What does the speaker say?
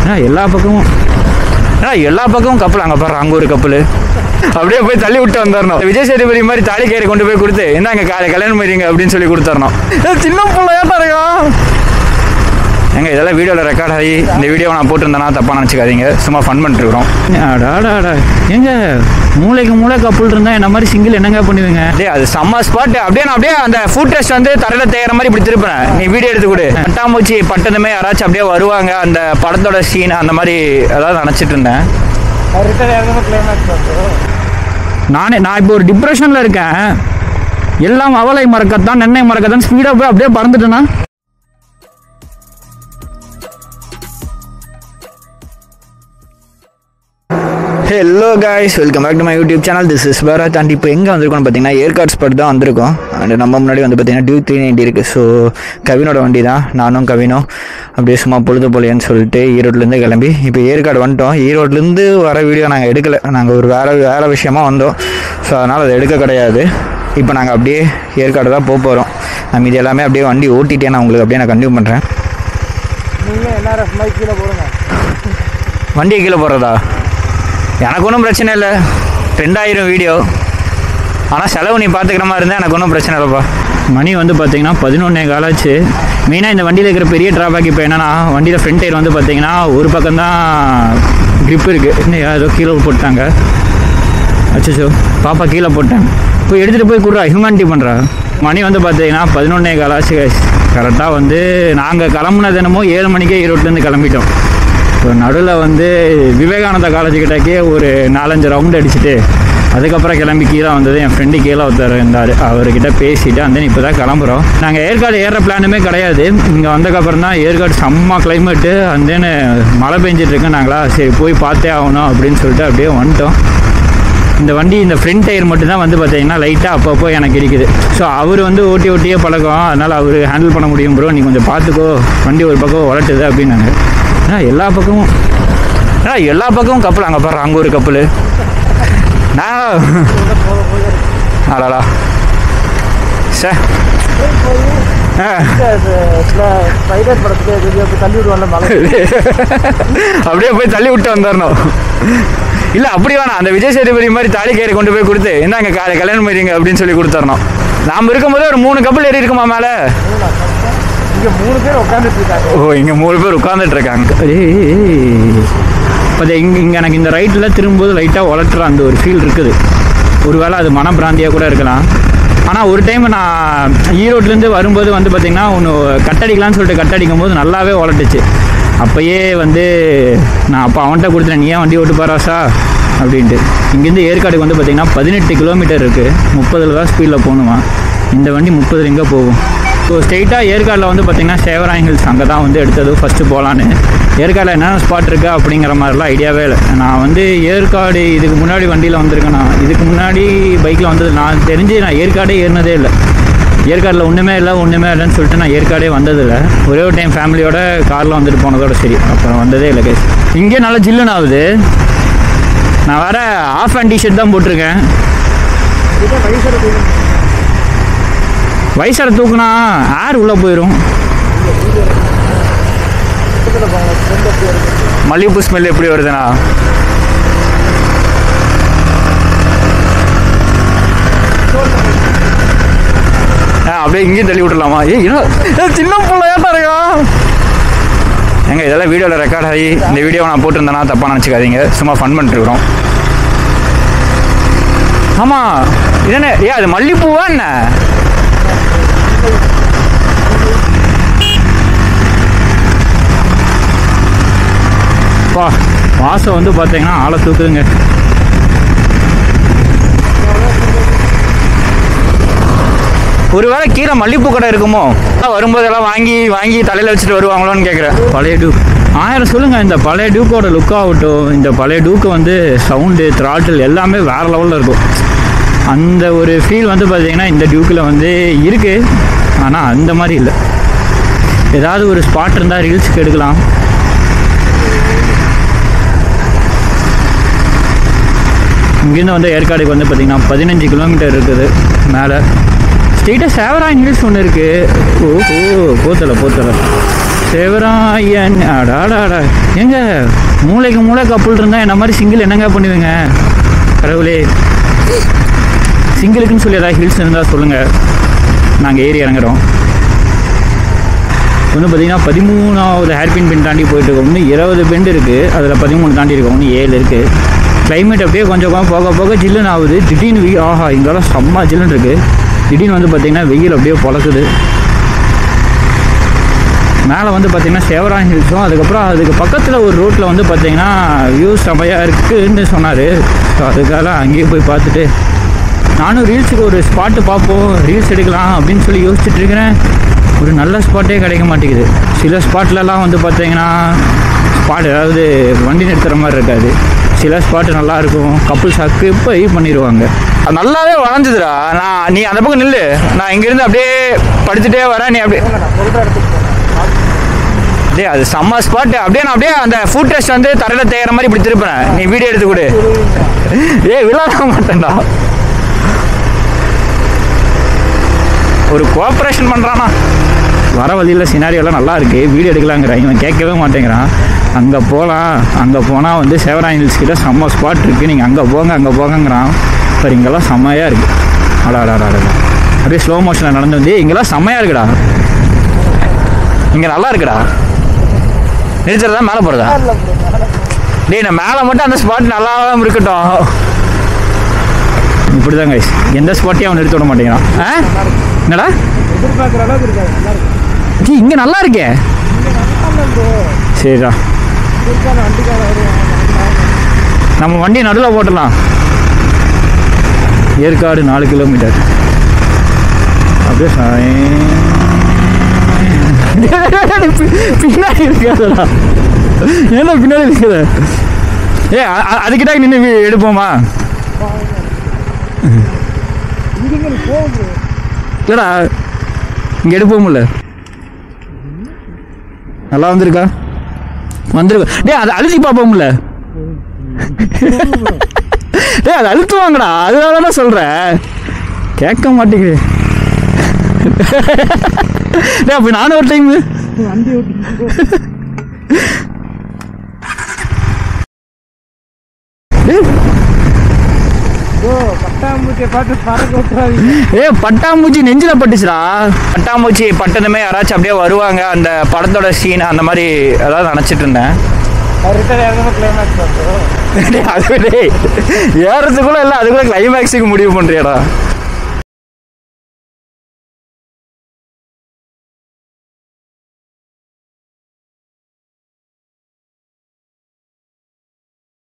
ஏன்னா எல்லா பக்கமும் ஏன்னா எல்லா பக்கமும் கப்பல் அங்கே பாரு அங்கே ஒரு கப்பல் அப்படியே போய் தள்ளி விட்டு வந்துடணும் விஜய் சேதுபதி மாதிரி தாலி கயிறு கொண்டு போய் கொடுத்து இந்தாங்க காலை கல்யாணம் பண்ணிங்க அப்படின்னு சொல்லி கொடுத்துடணும் ஏ, சின்ன பிள்ளையாட்டா இருக்கா எங்க இதெல்லாம் வீடியோவில் ரெக்கார்ட் ஆகி இந்த வீடியோவை நான் போட்டிருந்தேன்னா தப்பாக நினச்சிக்காதீங்க சும்மா ஃபன் பண்ணிட்டுருக்கோம் அடாடாடா எங்க மூளைக்கு மூளை கப்பல் இருந்தால் என்ன மாதிரி சிங்கிள் என்னங்க பண்ணுவீங்க டேய் அது செம்ம ஸ்பாட் அப்படியே நான் அப்படியே அந்த ஃபுட் டெஸ்ட் வந்து தரையில் தேயிற மாதிரி இப்படி திருப்பினேன் நீ வீடியோ எடுத்து கொடு பட்டாம்பூச்சி பட்டதுமே யாராச்சும் அப்படியே வருவாங்க அந்த படத்தோட சீன் அந்த மாதிரி அதாவது நினச்சிட்டு இருந்தேன் ரிட்டர்ன் இறங்கும்போது கிளைமேக்ஸ் வந்து நானே நான் இப்போ ஒரு டிப்ரெஷனில் இருக்கேன் எல்லாம் அவலை மறக்கத்தான் நெண்ணை மறக்கத்தான் ஸ்பீடாக போய் அப்படியே பறந்துட்டேன்னா hello guys welcome back to my YouTube channel this is Bharath and இப்போ எங்கே வந்திருக்கோம்னு பார்த்தீங்கன்னா ஏற்காடு ஸ்பாட் தான் வந்திருக்கோம் அண்ட் நம்ம முன்னாடி வந்து பார்த்தீங்கன்னா டியூ த்ரீ நைன்டி இருக்குது ஸோ கவினோட வண்டி தான் நானும் கவினும் அப்படியே சும்மா பொழுது போலையன்னு சொல்லிட்டு ஈரோட்லேருந்து கிளம்பி இப்போ ஏற்காடு வந்துட்டோம் ஈரோட்லேருந்து வர வீடியோ நாங்கள் எடுக்கலை நாங்கள் ஒரு வேறு வேறு விஷயமா வந்தோம் ஸோ அதனால் அதை எடுக்க கிடையாது இப்போ நாங்கள் அப்படியே ஏற்காடு தான் போக போகிறோம் நம்ம இது எல்லாமே அப்படியே வண்டி ஓட்டிட்டே நான் உங்களுக்கு அப்படியே நான் கண்டினியூ பண்ணுறேன் நீங்களே என்ஆர்எஃப் மைக் கீழே போடுங்க வண்டியை கீழே போடுறதா எனக்கு ஒன்றும் பிரச்சனை இல்லை ரெண்டாயிரம் வீடியோ ஆனால் செலவு நீ பார்த்துக்கிற மாதிரி இருந்தால் எனக்கு ஒன்றும் பிரச்சனை இல்லைப்பா மணி வந்து பார்த்தீங்கன்னா பதினொன்னே காலாச்சு மெயினாக இந்த வண்டியில் இருக்கிற பெரிய ட்ராபேக் இப்போ என்னன்னா வண்டியில் ஃப்ரண்ட் டயர் வந்து பார்த்தீங்கன்னா ஒரு பக்கம் தான் grip இருக்குது இன்னும் ஏதோ கீழே போட்டாங்க அச்சோ பாப்பா கீழே போட்டேன் போய் எடுத்துகிட்டு போய் கொடுறா ஹியூமனிட்டி பண்ணுறா மணி வந்து பார்த்தீங்கன்னா பதினொன்னே காலாச்சு கரெக்டாக வந்து நாங்கள் கிளம்புனது என்னமோ ஏழு மணிக்கே ஈரோட்லேருந்து கிளம்பிட்டோம் இப்போ நடுவில் வந்து விவேகானந்தா காலேஜ் கிட்டக்கே ஒரு நாலஞ்சு ரவுண்ட் அடிச்சுட்டு அதுக்கப்புறம் கிளம்பி கீழே வந்தது என் ஃப்ரெண்டு கீழே ஒருத்தர் இருந்தார் அவர்கிட்ட பேசிட்டு அந்த இப்போ தான் கிளம்புறோம் நாங்கள் ஏற்காடு ஏற பிளானுமே கிடையாது இங்கே வந்ததுக்கப்புறம் தான் ஏற்காடு செம்ம கிளைமேட்டு அந்தேன்னு மழை பெஞ்சிட்டு இருக்கு நாங்களா சரி போய் பார்த்தே ஆகணும் அப்படின்னு சொல்லிட்டு அப்படியே வந்துட்டோம் இந்த வண்டி இந்த ஃப்ரண்ட் டயர் மட்டும்தான் வந்து பார்த்தீங்கன்னா லைட்டாக அப்பப்போ எனக்கு இருக்குது ஸோ அவர் வந்து ஓட்டி ஓட்டியே பழக்கம் அதனால் அவர் ஹேண்டில் பண்ண முடியும் ப்ரோ நீ கொஞ்சம் பார்த்துக்கோ வண்டி ஒரு பக்கம் உலட்டுது அப்படின்னாங்க ஏன்னா எல்லா பக்கமும் ஏன்னா எல்லா பக்கமும் கப்பல் அங்கே பாரு அங்கே ஒரு கப்பல் நான் அடாடா சே ஆ ஸ்பைடர் படத்துக்கு வெளியே போய் தள்ளி விடுவாங்க மழை அப்படியே போய் தள்ளி விட்டு வந்துடணும் இல்ல அப்படி வேணாம் அந்த விஜய் சேதுபதி மாதிரி தாலி கயிறு கொண்டு போய் கொடுத்து இந்தாங்க காலை கல்யாணம் பண்ணிங்க அப்படின்னு சொல்லி கொடுத்துடணும் நாம இருக்கும்போது ஒரு மூணு கப்பல் ஏறி இருக்குமா மேல இங்க மூணு பேர் உட்காந்துட்டு இருக்காங்க ஓ இங்க மூணு பேர் உட்கார்ந்துட்டு இருக்காங்க இப்போ இங்க இங்க எனக்கு இந்த ரைட்டில் திரும்பும்போது லைட்டாக உலட்டுற அந்த ஒரு ஃபீல் இருக்குது ஒருவேளை அது மனப்பிராந்தியாக கூட இருக்கலாம் ஆனால் ஒரு டைம் நான் ஈரோட்லேருந்து வரும்போது வந்து பார்த்திங்கன்னா ஒன்று கட்டடிக்கலாம்னு சொல்லிட்டு கட்டடிக்கும் போது நல்லாவே உலட்டுச்சு அப்போயே வந்து நான் அப்போ அவன்கிட்ட கொடுத்தேன் நீ ஏன் வண்டி ஓட்டு பாராசா அப்படின்ட்டு இங்கேருந்து ஏற்காடுக்கு வந்து பார்த்திங்கன்னா பதினெட்டு கிலோமீட்டர் இருக்குது முப்பதில் தான் ஸ்பீடில் போகணுமா இந்த வண்டி முப்பதில் எங்கே போகும் ஸோ ஸ்ட்ரெயிட்டாக ஏற்காடில் வந்து பார்த்திங்கன்னா சேவராய் ஹில்ஸ் அங்கே தான் வந்து எடுத்தது ஃபஸ்ட்டு போகலான்னு ஏற்காடில் என்னென்ன ஸ்பாட் இருக்குது அப்படிங்கிற மாதிரிலாம் ஐடியாவே இல்லை நான் வந்து ஏற்காடு இதுக்கு முன்னாடி வண்டியில் வந்திருக்கேன் நான் இதுக்கு முன்னாடி பைக்கில் வந்தது நான் தெரிஞ்சு நான் ஏற்காடே ஏறினதே இல்லை ஏற்காடில் ஒன்றுமே இல்லை ஒன்றுமே இல்லைன்னு சொல்லிட்டு நான் ஏற்காடே வந்ததில்லை ஒரே ஒரு டைம் ஃபேமிலியோட காரில் வந்துட்டு போனதோட சரி அப்புறம் வந்ததே இல்லை கேஸ் இங்கே நல்லா ஜில்லுன்னு ஆகுது நான் வேற ஆஃப் அண்ட் டிஷர்ட் தான் போட்டிருக்கேன் இதே வயசு வயசார தூக்குனா ஏர் உள்ளே போயிடும் மல்லிகைப்பூ ஸ்மெல் எப்படி வருதுண்ணா ஆ, அப்படியே இங்கேயும் தள்ளி விட்டுலாமா ஏ என்ன ஏ, சின்ன பிள்ளையாட்டா இருக்கா ஏங்க இதெல்லாம் வீடியோவில் ரெக்கார்ட் ஆகி இந்த வீடியோவை நான் போட்டிருந்தேன்னா தப்பாக நினச்சிக்காதீங்க சும்மா ஃபன் பண்ணிட்டுருக்குறோம் ஆமாம் இது என்ன ஏ அது மல்லிப்பூவா என்ன பா வாசம் வந்து பார்த்தீங்கன்னா ஆளை தூக்குதுங்க ஒருவேளை கீழே மல்லிப்பூ கடை இருக்குமோ அதான் வரும்போதெல்லாம் வாங்கி வாங்கி தலையில் வச்சுட்டு வருவாங்களோன்னு கேட்குறேன் பழைய டியூக் ஆயிரம் சொல்லுங்க இந்த பழைய டியூக்கோட லுக் ஆகட்டும் இந்த பழைய டியூக்கு வந்து சவுண்டு த்ராட்டில் எல்லாமே வேற லெவலில் இருக்கும் அந்த ஒரு ஃபீல் வந்து பார்த்தீங்கன்னா இந்த டியூக்கில் வந்து இருக்குது ஆனால் அந்த மாதிரி இல்லை ஏதாவது ஒரு ஸ்பாட் இருந்தால் ரீல்ஸுக்கு எடுக்கலாம் இங்கேருந்து வந்து ஏற்காடுக்கு வந்து பார்த்திங்கன்னா பதினஞ்சு கிலோமீட்டர் இருக்குது மேலே ஸ்ட்ரெயிட்டாக சேவரா ஹில்ஸ் ஒன்று இருக்குது ஓஹோ போத்தலை போத்தலை சிவராயன் அடாடாடா எங்க மூளைக்கு மூளை கப்புள் இருந்தால் என்ன மாதிரி சிங்கிள் என்னங்க பண்ணுவீங்க கடவுளே சிங்கிளுக்குன்னு சொல்லி ஏதாவது ஹில்ஸ் இருந்தால் சொல்லுங்கள் நாங்கள் ஏறி இறங்குறோம் வந்து பார்த்தீங்கன்னா பதிமூணாவது ஹேர்பின் பெண்ட் தாண்டி போயிட்டு இருக்கோம் இன்னும் இருபது பெண்ட் இருக்குது அதில் பதிமூணு தாண்டி இருக்கோம் இன்னும் ஏழு இருக்குது கிளைமேட் அப்படியே கொஞ்சம் கொஞ்சம் போக போக ஜில்லுன்னு ஆகுது திடீர்னு வெயில் ஆஹா இங்கெல்லாம் செம்ம ஜில்லுன்னு இருக்குது திடீர்னு வந்து பார்த்திங்கன்னா வெயில் அப்படியே பொழக்குது மேலே வந்து பார்த்திங்கன்னா சேவரான் ஹில்ஸும் அதுக்கப்புறம் அதுக்கு பக்கத்தில் ஒரு ரோட்டில் வந்து பார்த்திங்கன்னா வியூ செமையாக இருக்குன்னு சொன்னார் ஸோ அதுக்காக அங்கேயே போய் பார்த்துட்டு நானும் ரீல்ஸுக்கு ஒரு ஸ்பாட்டு பார்ப்போம் ரீல்ஸ் எடுக்கலாம் அப்படின்னு சொல்லி யோசிச்சுட்டு இருக்கிறேன் ஒரு நல்ல ஸ்பாட்டே கிடைக்க மாட்டேங்குது சில ஸ்பாட்லலாம் வந்து பார்த்தீங்கன்னா ஸ்பாட் ஏதாவது வண்டி நிறுத்துற மாதிரி இருக்காது சில ஸ்பாட்டு நல்லா இருக்கும் கப்புள்ஸ் அக்கு இப்போ இது பண்ணிடுவாங்க நல்லாவே வளைஞ்சுதுடா நான் நீ அந்த பக்கம் நில்லு நான் இங்கேருந்து அப்படியே படுத்துட்டே வரேன் நீ அப்படியே நான் சொல்கிற இடத்துக்கு போனேன் டேய் அது செம்ம ஸ்பாட் அப்படியே நான் அப்படியே அந்த ஃபுட் டெஸ்ட் வந்து தரையில் தேய்கிற மாதிரி இப்படி திருப்புறேன் நீ வீடியோ எடுத்து கொடு ஏய் விழாத மாட்டேன்டா ஒரு கோஆப்ரேஷன் பண்ணுறானா வர வழியில் சினாரியெல்லாம் நல்லா இருக்கு வீடியோ எடுக்கலாங்கிறான் இவன் கேட்கவே மாட்டேங்கிறான் அங்கே போகலாம் அங்கே போனால் வந்து சேவராய் ஹில்ஸ் கிட்ட செம்ம ஸ்பாட் இருக்குது நீங்கள் அங்கே போங்க அங்கே போங்கங்கிறான் இப்போ இங்கெல்லாம் செம்மையாக இருக்குது அடா அடா அடா அடா. அப்படியே ஸ்லோ மோஷனில் நடந்து வந்து இங்கெல்லாம் செம்மையாக இருக்குடா இங்கே நல்லா இருக்குடா நிறுத்துறதா மேலே போகிறதா இல்லை ப்ரோ மேலே டேய் நான் மேலே மட்டும் அந்த ஸ்பாட் நல்லா இருக்கட்டும் இப்படி தான் கைஸ் எந்த ஸ்பாட்டையும் அவன் நிறுத்த விட மாட்டேங்கிறான் ஆ என்னடா எதிர்பார்க்குற அளவுக்கு இருக்காது நல்லா இருக்கு டேய், இங்க நல்லா இருக்கே ஆமாம் ப்ரோ சரிடா இருக்கான வண்டிக்கார வருவாங்க நம்ம வண்டி நடுவில் போட்டுடலாம் ஏற்காடு நாலு கிலோமீட்டர் அப்படியே சாய்- பி- பின்னாடி இருக்காதடா ஏன்னா பின்னாடி இருக்காத ஏ அ- அ- அதுக்கிட்ட நின்று எடுப்போமா இங்கே நீ போகுது இல்லடா இங்கே எடுப்போம்ல நல்லா வந்திருக்கா வந்திருக்கா டேய் அதை அழுத்தி பார்ப்போம்ல டேய் அதை அழுத்துவாங்கடா அதுதான் தானே சொல்கிறேன் கேட்க மாட்டேங்குது டேய் அப்போ நானும் ஒரு டைம் வண்டி ஓட்டி ப்ரோ பட்டாம்பூச்சியை பார்த்து பறக்க விட்டுறாதீங்க ஏ பட்டாம்பூச்சி நெஞ்சில பட்டுச்சுடா பட்டாம்பூச்சி பட்டதுமே யாராச்சும் அப்படியே வருவாங்க அந்த படத்தோட சீன் அந்த மாதிரி ஏதாவது நினச்சிட்டு இருந்தேன் ரிட்டர்ன் இறங்கணும் கிளைமேக்ஸ் ப்ரோ டேய், அது டேய், ஏறதுக்குள்ள இல்லை அதுக்குள்ள கிளைமேக்ஸுக்கு முடிவு பண்ணுறியாடா